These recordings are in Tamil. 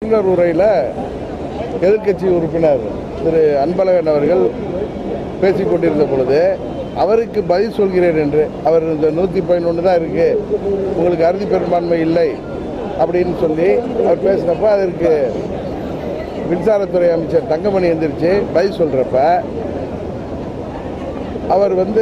பின்னர் உரையில் எதிர்க்கட்சி உறுப்பினர் திரு அன்பழகன் அவர்கள் பேசிக் கொண்டிருந்த பொழுது அவருக்கு பதில் சொல்கிறேன் என்று அவர் இந்த நூற்றி பதினொன்று தான் இருக்கு உங்களுக்கு அறுதி பெரும்பான்மை இல்லை அப்படின்னு சொல்லி அவர் பேசினப்ப அதற்கு மின்சாரத்துறை அமைச்சர் தங்கமணி எந்திரிச்சு பதில் சொல்கிறப்ப அவர் வந்து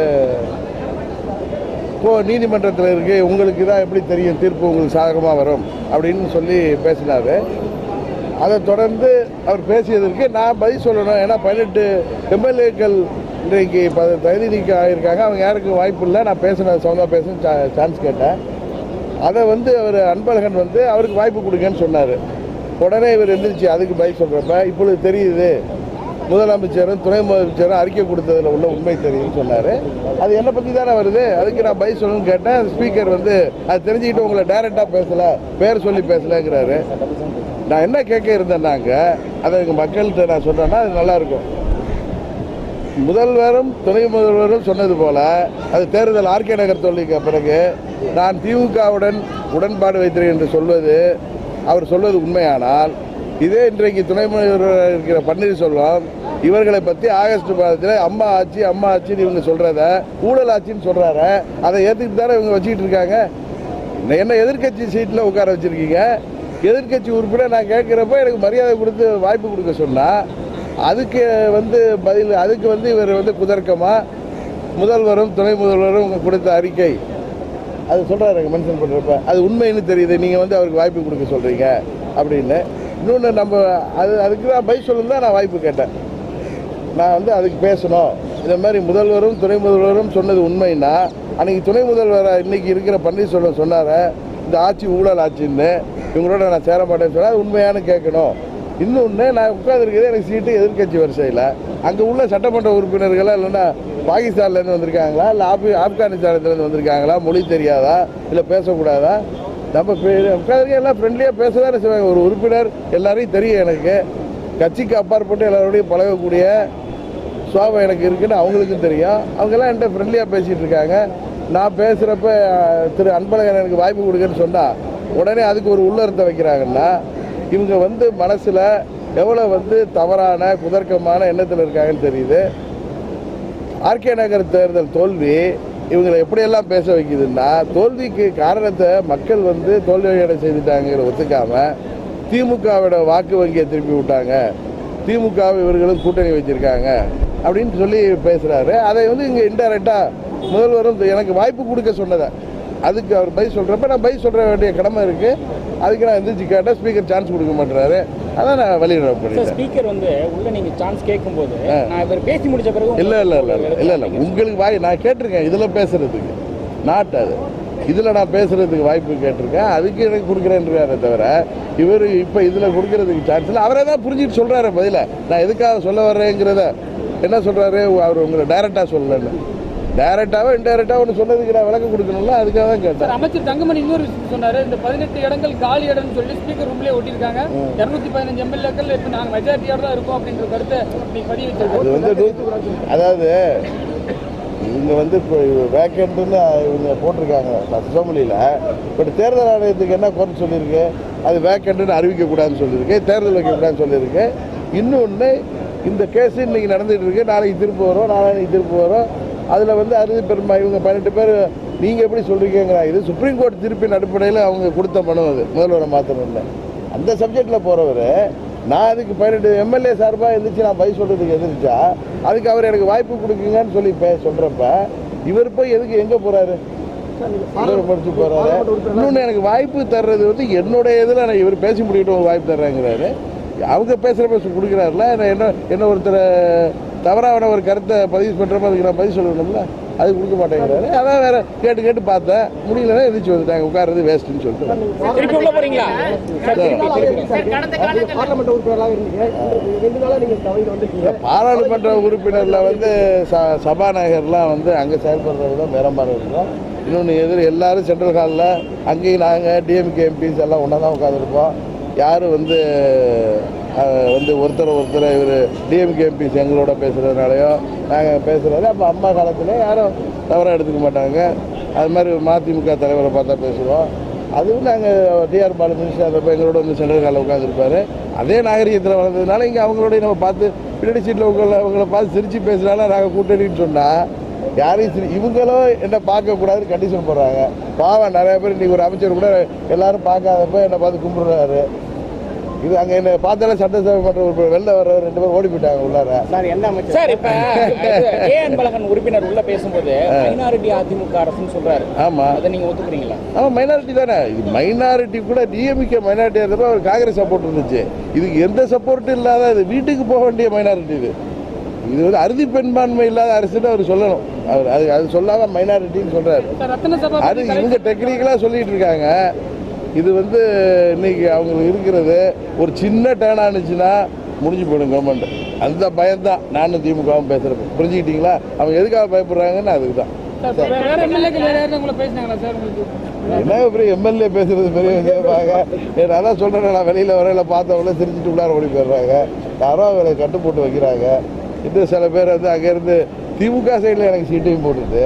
இப்போ நீதிமன்றத்தில் இருக்கு உங்களுக்கு தான் எப்படி தெரியும் தீர்ப்பு உங்களுக்கு சாதகமாக வரும் அப்படின்னு சொல்லி பேசினார் அதை தொடர்ந்து அவர் பேசியதற்கு நான் பதில் சொல்லணும் ஏன்னா பதினெட்டு எம்எல்ஏக்கள் இன்றைக்கு ப தகுதி நீக்கம் ஆகியிருக்காங்க அவங்க யாருக்கும் வாய்ப்பு இல்லை நான் பேசின சவுந்தா பேச சான்ஸ் கேட்டேன் அதை வந்து அவர் அன்பழகன் வந்து அவருக்கு வாய்ப்பு கொடுங்கன்னு சொன்னார் உடனே இவர் எந்திரிச்சு அதுக்கு பதில் சொல்கிறப்ப இப்பொழுது தெரியுது முதலமைச்சரும் துணை முதலமைச்சரும் அறிக்கை கொடுத்ததில் உள்ள உண்மை தெரியும்னு சொன்னார் அது என்னை பற்றி தானே வருது அதுக்கு நான் பதில் சொல்லணும்னு கேட்டேன் ஸ்பீக்கர் வந்து அது தெரிஞ்சுக்கிட்டு உங்களை டைரெக்டாக பேசலை பேர் சொல்லி பேசலைங்கிறாரு நான் என்ன கேட்க இருந்தேன்னாங்க அதை எங்கள் மக்கள்கிட்ட நான் சொன்னேன்னா அது நல்லாயிருக்கும் முதல்வரும் துணை முதல்வரும் சொன்னது போல அது தேர்தல் ஆர்கே நகர் தோல்விக்கு பிறகு நான் திமுகவுடன் உடன்பாடு வைத்திருக்கிறேன் என்று சொல்வது அவர் சொல்வது உண்மையானால் இதே இன்றைக்கு துணை முதல்வர் இருக்கிற பன்னீர்செல்வம் இவர்களை பற்றி ஆகஸ்ட் மாதத்தில் அம்மா ஆட்சி அம்மா ஆட்சின்னு இவங்க சொல்கிறத ஊழல் ஆட்சின்னு சொல்கிறாரு அதை ஏற்றுக்கிட்டு தானே இவங்க வச்சுக்கிட்டு இருக்காங்க என்ன எதிர்க்கட்சி சீட்டில் உட்கார வச்சுருக்கீங்க எதிர்க்கட்சி உறுப்பினர் நான் கேட்குறப்ப எனக்கு மரியாதை கொடுத்து வாய்ப்பு கொடுக்க சொன்னால் அதுக்கு வந்து பதில் அதுக்கு வந்து இவர் வந்து குதர்க்கமாக முதல்வரும் துணை முதல்வரும் கொடுத்த அறிக்கை அது சொல்கிறாரு மென்ஷன் பண்ணுறப்ப அது உண்மைன்னு தெரியுது நீங்கள் வந்து அவருக்கு வாய்ப்பு கொடுக்க சொல்கிறீங்க அப்படின்னு இன்னொன்று நம்ம அது அதுக்கு தான் பதில் சொல்லணும் தான் நான் வாய்ப்பு கேட்டேன் நான் வந்து அதுக்கு பேசணும் இந்த மாதிரி முதல்வரும் துணை முதல்வரும் சொன்னது உண்மைன்னா அன்னைக்கு துணை முதல்வராக இன்னைக்கு இருக்கிற பன்னீர்செல்வம் சொன்னார இந்த ஆட்சி ஊழல் ஆட்சின்னு இவங்களோட நான் சேர மாட்டேன்னு சொன்னால் அது உண்மையானு கேட்கணும் இன்னொன்று நான் உட்காந்துருக்கிறது எனக்கு சீட்டு எதிர்க்கட்சி வரிசையில் அங்கே உள்ள சட்டமன்ற உறுப்பினர்களா இல்லைன்னா பாகிஸ்தான்லேருந்து வந்திருக்காங்களா இல்லை ஆப்கா ஆப்கானிஸ்தானத்துலேருந்து வந்திருக்காங்களா மொழி தெரியாதா இல்லை பேசக்கூடாதா நம்ம உட்காந்துருக்க எல்லாம் ஃப்ரெண்ட்லியாக பேச தானே செய்வாங்க ஒரு உறுப்பினர் எல்லாரையும் தெரியும் எனக்கு கட்சிக்கு அப்பாற்பட்டு எல்லாரோடையும் பழகக்கூடிய சுவாபம் எனக்கு இருக்குன்னு அவங்களுக்கும் தெரியும் அவங்கெல்லாம் என்கிட்ட ஃப்ரெண்ட்லியாக பேசிகிட்டு இருக்காங்க நான் பேசுகிறப்ப திரு அன்பழகன் எனக்கு வாய்ப்பு கொடுங்கன்னு சொன்னால் உடனே அதுக்கு ஒரு உள்ளர்த்தம் வைக்கிறாங்கன்னா இவங்க வந்து மனசில் எவ்வளோ வந்து தவறான குதர்க்கமான எண்ணத்தில் இருக்காங்கன்னு தெரியுது ஆர்கே நகர் தேர்தல் தோல்வி இவங்களை எப்படியெல்லாம் பேச வைக்குதுன்னா தோல்விக்கு காரணத்தை மக்கள் வந்து தோல்வியடை செய்துட்டாங்கிற ஒத்துக்காம திமுகவோட வாக்கு வங்கியை திருப்பி விட்டாங்க திமுகவை இவர்களும் கூட்டணி வச்சிருக்காங்க அப்படின்னு சொல்லி பேசுறாரு அதை வந்து இங்கே இன்டைரக்டாக முதல்வரும் எனக்கு வாய்ப்பு கொடுக்க சொன்னதை அதுக்கு அவர் பதில் சொல்கிறப்ப நான் பதில் சொல்ற வேண்டிய கடமை இருக்கு அதுக்கு நான் எந்திரிச்சு கேட்டால் ஸ்பீக்கர் சான்ஸ் கொடுக்க மாட்டேறாரு அதான் நான் வெளியிட சார் பண்ணிட்டேன் ஸ்பீக்கர் வந்து உள்ள நீங்க சான்ஸ் கேட்கும்போது நான் இவர் பேசி முடிச்ச பிறகு இல்லை இல்லை இல்லை இல்லை இல்லை இல்லை உங்களுக்கு வாய் நான் கேட்டிருக்கேன் இதில் பேசுறதுக்கு நாட் அது இதில் நான் பேசுறதுக்கு வாய்ப்பு கேட்டிருக்கேன் அதுக்கு எனக்கு கொடுக்குறேன்றாரே தவிர இவர் இப்போ இதில் கொடுக்கறதுக்கு சான்ஸ் இல்லை அவரே தான் புரிஞ்சுட்டு சொல்கிறாரு பதில நான் எதுக்காக சொல்ல வர்றேங்கிறத என்ன சொல்கிறாரு அவர் உங்களை டைரெக்டாக சொல்லலன்னு டைரெக்டாவோ இன்டைரக்டாக ஒன்று சொன்னதுக்கு நான் விளக்கம் கொடுக்கணும்ல அதுக்காக தான் கேட்டேன் சார் அமைச்சர் தங்கமணி இன்னொரு விஷயம் சொன்னாரு இந்த பதினெட்டு இடங்கள் காலி இடம்னு சொல்லி ஸ்பீக்கர் ரூம்லயே ஒட்டியிருக்காங்க இருநூத்தி பதினஞ்சு எம்எல்ஏக்கள் இப்ப நாங்க மெஜாரிட்டியோட தான் இருக்கோம் அப்படின்ற கருத்தை நீ பதிவு அது வந்து வச்சிருக்கோம் நூ- அதாவது இவங்க வந்து இப்போ வேக்கண்ட்டுன்னு இவங்க போட்டிருக்காங்க அசம்பிளியில் பட் தேர்தல் ஆணையத்துக்கு என்ன குறை சொல்லியிருக்கு அது வேக்கண்ட்டுன்னு அறிவிக்கக்கூடாதுன்னு சொல்லியிருக்கு தேர்தல் வைக்கக்கூடாதுன்னு சொல்லியிருக்கு இன்னொன்று இந்த கேஸ் இன்னைக்கு நடந்துட்டு இருக்கு நாளைக்கு திரும்ப வரும் நாளைக்கு திரும்ப வரும் அதில் வந்து அறுதி பெருமா இவங்க பதினெட்டு பேர் நீங்கள் எப்படி சொல்கிறீங்கிற இது சுப்ரீம் கோர்ட் தீர்ப்பின் அடிப்படையில் அவங்க கொடுத்த மனு அது முதல்வரை மாற்றணும்னு அந்த சப்ஜெக்டில் போகிறவர் நான் அதுக்கு பதினெட்டு எம்எல்ஏ சார்பாக இருந்துச்சு நான் பதில் சொல்கிறதுக்கு எதிர்த்தா அதுக்கு அவர் எனக்கு வாய்ப்பு கொடுக்குங்கன்னு சொல்லி பே சொல்கிறப்ப இவர் போய் எதுக்கு எங்கே போகிறாரு இவர் படிச்சு போகிறாரு இன்னொன்று எனக்கு வாய்ப்பு தர்றது வந்து என்னுடைய இதில் நான் இவர் பேசி முடிக்கட்டும் ஒரு வாய்ப்பு தர்றேங்கிறாரு அவங்க பேசுகிறப்ப கொடுக்குறாருல நான் என்ன என்ன ஒருத்தர் தவறான ஒரு கருத்தை பதிவு பண்ணுறப்ப அதுக்கு நான் பதில் சொல்லணும்ல அது கொடுக்க மாட்டேங்கிறாரு அதான் வேற கேட்டு கேட்டு பார்த்தேன் முடியலன்னா எதிர்த்து வந்துட்டாங்க உட்கார்றது வேஸ்ட்டுன்னு சொல்லிட்டு திருப்பி உள்ள போறீங்களா சார் திருப்பி திருப்பி பார்லமெண்ட் உறுப்பினராக இருந்தீங்க இந்த ரெண்டு நாளா நீங்க தவையில் வந்துருக்கீங்க பாராளுமன்ற உறுப்பினரில் வந்து ச சபாநாயகர்லாம் வந்து அங்கே செயல்படுறது தான் வேற மாதிரி இருக்கும் இன்னொன்று எதிர் எல்லாரும் சென்ட்ரல் ஹாலில் அங்கேயும் நாங்கள் டிஎம்கே எம்பிஸ் எல்லாம் ஒன்றா தான் உட்காந்துருப்போம் யாரும் வந்து அஹ், வந்து ஒருத்தர் ஒருத்தர் இவர் டிஎம்கே எம்பிஸ் எங்களோட பேசுகிறதுனாலையோ நாங்கள் பேசுகிறது அப்போ அம்மா காலத்தில் யாரும் தவறாக எடுத்துக்க மாட்டாங்க அது மாதிரி மதிமுக தலைவரை பார்த்தா பேசுவோம் அதுவும் நாங்கள் டிஆர் பாலு மினிஸ்டர் அந்த எங்களோட வந்து சென்ட்ரல் காலில் உட்காந்துருப்பாரு அதே நாகரிகத்தில் வளர்ந்ததுனால இங்கே அவங்களோட நம்ம பார்த்து பின்னாடி சீட்டில் உங்களை அவங்கள பார்த்து சிரித்து பேசுனால நாங்கள் கூட்டணின்னு சொன்னால் யாரையும் சிரி இவங்களும் என்ன பார்க்கக்கூடாதுன்னு கண்டிஷன் போடுறாங்க பாவம் நிறைய பேர் இன்றைக்கி ஒரு அமைச்சர் கூட எல்லாரும் பார்க்காதப்ப என்னை பார்த்து கும்பிடுறாரு இது அங்கே என்ன பார்த்தாலே சட்டசபை மன்ற உறுப்பினர் வெளில வர ரெண்டு பேரும் ஓடி போயிட்டாங்க உள்ளார சார் எந்த அமைச்சர் சார் இப்ப ஏ அன்பழகன் உறுப்பினர் உள்ள பேசும்போது மைனாரிட்டி அதிமுக அரசுன்னு சொல்றாரு ஆமாம் அதை நீங்க ஒத்துக்கிறீங்களா ஆமாம் மைனாரிட்டி தானே இது மைனாரிட்டி கூட டிஎம்கே மைனாரிட்டி இருந்தப்போ அவர் காங்கிரஸ் சப்போர்ட் இருந்துச்சு இதுக்கு எந்த சப்போர்ட்டும் இல்லாத இது வீட்டுக்கு போக வேண்டிய மைனாரிட்டி இது இது வந்து அறுதி பெண்பான்மை இல்லாத அரசுன்னு அவர் சொல்லணும் அவர் அது அது சொல்லாத மைனாரிட்டின்னு சொல்றாரு சார் ரத்ன சபா அது இவங்க டெக்னிக்கலாக சொல்லிட்டு இருக்காங்க இது வந்து இன்னைக்கு அவங்களுக்கு இருக்கிறது ஒரு சின்ன டேர்ன் ஆனிச்சுன்னா முடிஞ்சு போயிடும் கவர்மெண்ட் அந்த பயம்தான் நானும் திமுகவும் பேசுகிறேன் புரிஞ்சுக்கிட்டீங்களா அவங்க எதுக்காக பயப்படுறாங்கன்னு அதுக்கு தான் சார் இப்ப வேற வேற எம்எல்ஏக்கள் வேற யாரும் உங்களை பேசினாங்களா சார் உங்களுக்கு என்ன பெரிய எம்எல்ஏ பேசுறது பெரிய கேட்பாங்க நான் அதான் சொல்கிறேன் நான் வெளியில் வரையில பார்த்தவங்கள சிரிச்சிட்டு உள்ளார ஓடி போயிடுறாங்க யாரோ அவரை கட்டு போட்டு வைக்கிறாங்க இன்னும் சில பேர் வந்து அங்கேருந்து திமுக சைடில் எனக்கு சீட்டையும் போட்டுட்டு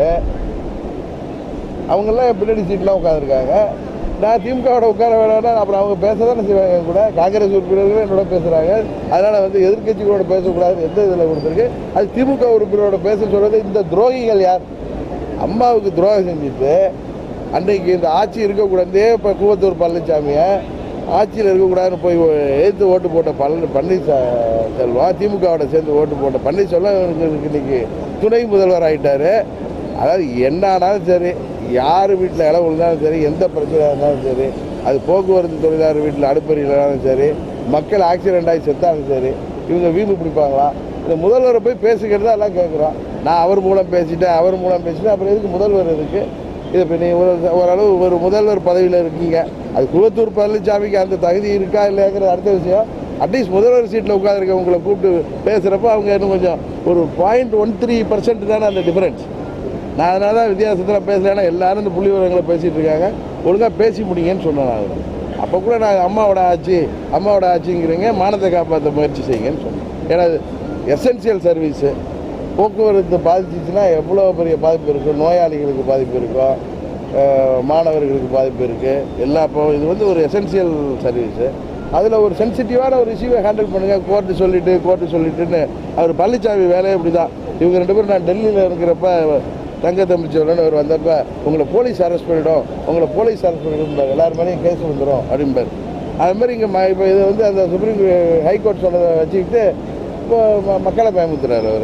அவங்கெல்லாம் பின்னாடி சீட்லாம் உட்காந்துருக்காங்க நான் திமுகவோட உட்கார வேணாம்னா அப்புறம் அவங்க பேச தானே செய்வாங்க என் கூட காங்கிரஸ் உறுப்பினர்கள் என்னோட பேசுகிறாங்க அதனால் வந்து எதிர்க்கட்சிகளோட பேசக்கூடாது எந்த இதில் கொடுத்துருக்கு அது திமுக உறுப்பினரோட பேச சொல்கிறது இந்த துரோகிகள் யார் அம்மாவுக்கு துரோகம் செஞ்சுட்டு அன்றைக்கு இந்த ஆட்சி இருக்கக்கூடாதே இப்போ கூவத்தூர் பழனிசாமியை ஆட்சியில் இருக்கக்கூடாதுன்னு போய் எதிர்த்து ஓட்டு போட்ட பழனி பன்னீர்செ- செல்வம் திமுகவோட சேர்ந்து ஓட்டு போட்ட பன்னீர்செல்வம் இவருக்கு இன்னைக்கு துணை முதல்வர் ஆயிட்டாரு அதாவது என்ன ஆனாலும் சரி யார் வீட்டில் இடம் விழுந்தாலும் சரி எந்த பிரச்சனையாக இருந்தாலும் சரி அது போக்குவரத்து தொழிலாளர் வீட்டில் அடுப்பறியிலாலும் சரி மக்கள் ஆக்சிடென்ட் ஆகி செத்தாலும் சரி இவங்க வீம்பு பிடிப்பாங்களா இந்த முதல்வரை போய் பேசிக்கிறதா எல்லாம் கேட்குறோம் நான் அவர் மூலம் பேசிட்டேன் அவர் மூலம் பேசிட்டேன் அப்புறம் எதுக்கு முதல்வர் எதுக்கு இது இப்போ நீ ஒரு ஓரளவு ஒரு முதல்வர் பதவியில் இருக்கீங்க அது குளத்தூர் பழனிசாமிக்கு அந்த தகுதி இருக்கா இல்லையாங்கிறது அடுத்த விஷயம் அட்லீஸ்ட் முதல்வர் சீட்டில் உட்காந்துருக்க உங்களை கூப்பிட்டு பேசுகிறப்ப அவங்க இன்னும் கொஞ்சம் ஒரு பாயிண்ட் ஒன் த்ரீ பர்சன்ட் தானே அந்த டிஃபரன்ஸ் நான் அதனால தான் வித்தியாசத்தில் பேசலைன்னா எல்லாரும் இந்த புள்ளி விவரங்களை பேசிகிட்டு இருக்காங்க ஒழுங்காக பேசி முடிங்கன்னு சொன்னேன் நான் அப்போ கூட நான் அம்மாவோட ஆட்சி அம்மாவோட ஆட்சிங்கிறீங்க மானத்தை காப்பாற்ற முயற்சி செய்யுங்கன்னு சொன்னேன் ஏன்னா அது எசென்சியல் சர்வீஸு போக்குவரத்து பாதிச்சிச்சுன்னா எவ்வளோ பெரிய பாதிப்பு இருக்கும் நோயாளிகளுக்கு பாதிப்பு இருக்கும் அஹ் மாணவர்களுக்கு பாதிப்பு இருக்குது எல்லா இப்போ இது வந்து ஒரு எசென்சியல் சர்வீஸு அதில் ஒரு சென்சிட்டிவான ஒரு இஷ்யூவை ஹேண்டில் பண்ணுங்கள் கோர்ட்டு சொல்லிட்டு கோர்ட்டு சொல்லிட்டுன்னு அவர் பழனிசாமி வேலையே இப்படி தான் இவங்க ரெண்டு பேரும் நான் டெல்லியில் இருக்கிறப்ப தங்க தமிழ்ச்சோரன் அவர் வந்தப்ப உங்களை போலீஸ் அரெஸ்ட் பண்ணிடும் உங்களை போலீஸ் அரெஸ்ட் பண்ணிடும் எல்லார் மேலேயும் கேஸ் வந்துடும் அப்படிம்பார் அது மாதிரி இங்கே இப்போ இது வந்து அந்த சுப்ரீம் ஹைகோர்ட் சொன்னதை வச்சுக்கிட்டு இப்போ ம- மக்களை பயமுத்துறாரு அவர்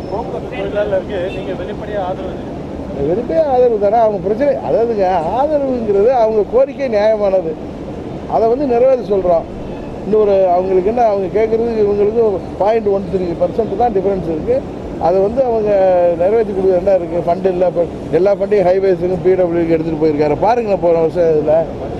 வெளிப்படையே ஆதரவு தானே அவங்க பிரச்சனை அதாவதுங்க ஆதரவுங்கிறது அவங்க கோரிக்கை நியாயமானது அதை வந்து நிறைவேற்ற சொல்கிறோம் இன்னொரு அவங்களுக்கு என்ன அவங்க கேட்குறது இவங்களுக்கு பாயிண்ட் ஒன் த்ரீ பர்சன்ட் தான் டிஃப்ரென்ஸ் இருக்குது அதை வந்து அவங்க நிறைவேற்றி கொடுக்குறது என்ன இருக்குது ஃபண்டு இல்லை இப்போ எல்லா ஃபண்டையும் ஹைவேஸுக்கும் பிடபிள்யூக்கு எடுத்துகிட்டு போயிருக்காரு பாருங்களேன் போன வருஷம் இதில்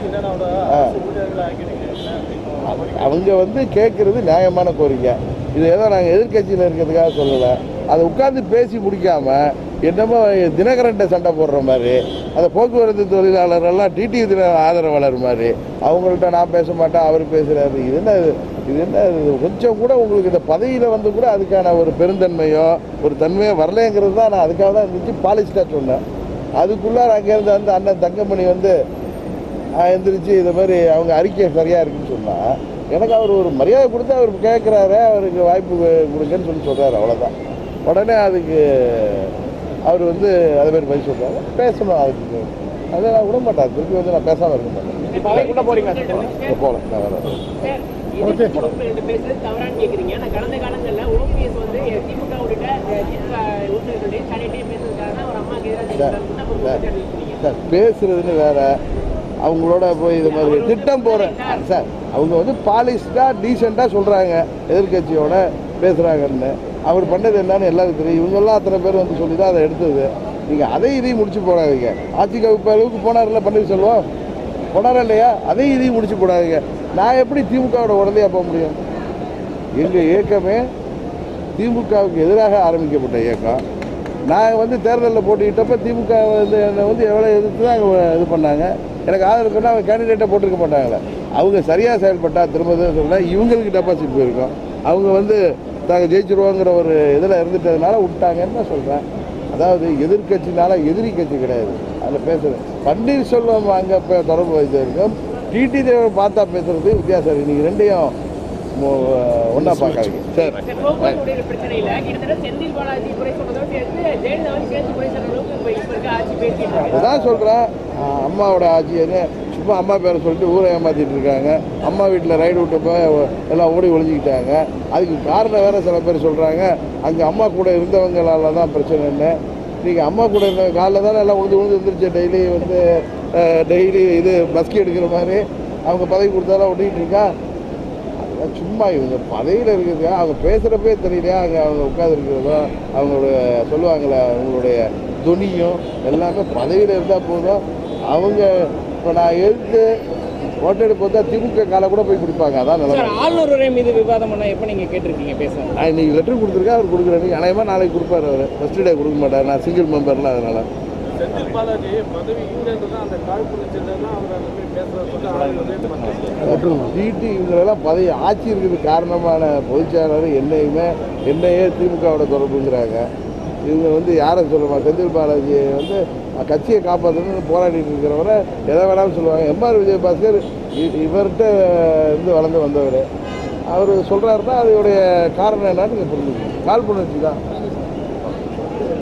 அவங்க வந்து கேட்குறது நியாயமான கோரிக்கை இது ஏதோ நாங்கள் எதிர்க்கட்சியில் இருக்கிறதுக்காக சொல்லலை அதை உட்கார்ந்து பேசி முடிக்காம என்னமோ தினகரன்ட்ட சண்டை போடுற மாதிரி அந்த போக்குவரத்து தொழிலாளர்கள்லாம் டிடி தின ஆதரவாளர் மாதிரி அவங்கள்ட்ட நான் பேச மாட்டேன் அவர் பேசுகிறாரு இது என்ன இது? இது என்ன இது? கொஞ்சம் கூட உங்களுக்கு இந்த பதவியில் வந்து கூட அதுக்கான ஒரு பெருந்தன்மையோ ஒரு தன்மையோ வரலைங்கிறது தான் நான் அதுக்காக தான் இருந்துச்சு பாலிஸ்டாக சொன்னேன் அதுக்குள்ளார அங்கேருந்து வந்து அண்ணன் தங்கமணி வந்து ஆஹ் எந்திரிச்சு இது மாதிரி அவங்க அறிக்கை சரியாக இருக்குன்னு சொன்னால் எனக்கு அவர் ஒரு மரியாதை கொடுத்து அவர் கேட்குறாரு அவருக்கு வாய்ப்பு கு- கொடுங்கன்னு சொல்லி சொல்கிறாரு அவ்வளோதான் உடனே அதுக்கு அவர் வந்து அது மாதிரி பதில் சொல்கிறாரு பேசணும் அதுக்கு அதை நான் விட மாட்டேன் திருப்பி வந்து நான் பேசாமல் இருக்க மாட்டேன் இப்போ அவைக்குள்ள போறீங்களா சார் இப்போ போகல நான் வரேன் சார், எதிர்க்கட்சி உறுப்பினர்கள் பேசுறது தவறான்னு கேக்குறீங்க. ஆனா கடந்த காலங்கள்ல OPS வந்து திமுக உள்ளிட்ட அஹ், திமுக உறுப்பினர்களுடைய தனித்தனியா பேசுறதுக்காக தான் ஒரு அம்மாவுக்கு எதிராக சார், ஜெயிக்கிறாருன்னு அப்ப குற்றச்சாட்டு வைக்கிறீங்க. சார் பேசுறதுன்னு வேற அவங்களோட போய் இது மாதிரி திட்டம் போகிற சார் அவங்க வந்து பாலிஸ்டாக டீசெண்டாக சொல்கிறாங்க எதிர்க்கட்சியோட பேசுகிறாங்கன்னு அவர் பண்ணது என்னன்னு எல்லாருக்கும் தெரியும் இவங்கெல்லாம் அத்தனை பேர் வந்து சொல்லி தான் அதை எடுத்தது நீங்கள் அதை இதையும் முடிச்சு போடாதீங்க ஆட்சி கவிப்பு அளவுக்கு போனார்ல பன்னீர்செல்வம் போனாரா இல்லையா அதையும் இதையும் முடிச்சு போடாதீங்க நான் எப்படி திமுகவோட உடனே போக முடியும் எங்கள் இயக்கமே திமுகவுக்கு எதிராக ஆரம்பிக்கப்பட்ட இயக்கம் நான் வந்து தேர்தலில் போட்டிக்கிட்டப்ப திமுக வந்து என்னை வந்து எவ்வளோ எதிர்த்து தான் அவங்க இது பண்ணாங்க எனக்கு ஆதரவு சொன்னால் அவங்க கேண்டிடேட்டை போட்டிருக்க மாட்டாங்களே அவங்க சரியாக செயல்பட்டா திரும்ப சொல்கிறேன் இவங்களுக்கு டெபாசிட் போயிருக்கோம் அவங்க வந்து நாங்கள் ஜெயிச்சிருவோங்கிற ஒரு இதில் இருந்துட்டதுனால விட்டாங்கன்னு நான் சொல்கிறேன் அதாவது எதிர்க்கட்சினால எதிரி கட்சி கிடையாது அதில் பேசுறது பன்னீர்செல்வம் அங்கே இப்போ தொடர்பு வைத்திருக்கும் டிடி தேவன் பார்த்தா பேசுறது வித்தியாசம் இருக்கு நீங்கள் ரெண்டையும் ஒன்றா பார்க்காதீங்க சரி சார், போக்குவரத்து பிரச்சனையில கிட்டத்தட்ட செந்தில் பாலாஜி குறை சொன்னதோடு சேர்த்து ஜெயலலிதாவும் சேர்த்து குறை சொல்ற அளவுக்கு இப்ப இப்ப இருக்க ஆட்சி பேசிட்டு இருக்கு அதுதான் சொல்கிறேன் அம்மாவோட ஆட்சி என்ன சும்மா அம்மா பேரை சொல்லிட்டு ஊரை ஏமாத்திட்டு இருக்காங்க அம்மா வீட்டில் ரைடு விட்டப்ப எல்லாம் ஓடி ஒளிஞ்சிக்கிட்டாங்க அதுக்கு காரணம் வேற சில பேர் சொல்கிறாங்க அங்கே அம்மா கூட இருந்தவங்களால தான் பிரச்சனைன்னு நீங்கள் அம்மா கூட இருந்த காலைல தானே எல்லாம் உழுந்து உழுந்து இருந்துருச்சு டெய்லி வந்து டெய்லி இது பஸ்கி எடுக்கிற மாதிரி அவங்க பதவி கொடுத்தாலும் ஒட்டிக்கிட்டு இருக்கா அதெல்லாம் சும்மா இவங்க பதவியில் இருக்கிறது அவங்க பேசுகிறப்பே தெரியலையா அங்கே அவங்க உட்காந்துருக்கிறதோ அவங்களுடைய சொல்லுவாங்களே அவங்களுடைய துணியும் எல்லாமே பதவியில் இருந்தால் போதும் அவங்க இப்போ நான் எடுத்து ஓட்டெடுப்பு வந்தால் திமுக காலை கூட போய் பிடிப்பாங்க அதான் சார் நிலைமை ஆளுநர் உரை மீது விவாதம் பண்ண எப்ப நீங்க கேட்டிருக்கீங்க பேச நான் இன்னைக்கு லெட்டர் கொடுத்துருக்கேன் அவர் கொடுக்குறேன் அநேகமாக நாளைக்கு கொடுப்பாரு அவர் ஃபஸ்ட் டே கொடுக்க மாட்டார் நான் சிங்கிள் மெம்பர்ல அதனால் செந்தில் பாலாஜி பதவி இல்லைன்னு தான் அந்த காழ்ப்புணர்ச்சியில் தான் அவர் அந்த மாதிரி பேசுறத சொல்லி ஆளுநரே மன்னிச்சிட்டாரு. டிடி இவங்களெல்லாம் பதவி ஆட்சி இருக்கிறதுக்கு காரணமான பொதுச்செயலாளர் என்னையுமே என்னையே திமுகவோட தொடர்புங்கிறாங்க இவங்க வந்து யாரை சொல்லுவாங்க செந்தில் பாலாஜி வந்து கட்சியை காப்பாற்றணும்னு போராடிட்டு இருக்கிறவரை எதை வேணாலும் சொல்லுவாங்க எம்ஆர் விஜயபாஸ்கர் இ- இவர்கிட்ட இருந்து வளர்ந்து வந்தவர் அவர் சொல்கிறாருன்னா அதோடைய காரணம் என்னன்னு நீங்கள் புரிஞ்சுக்கணும் காழ்ப்புணர்ச்சி தான்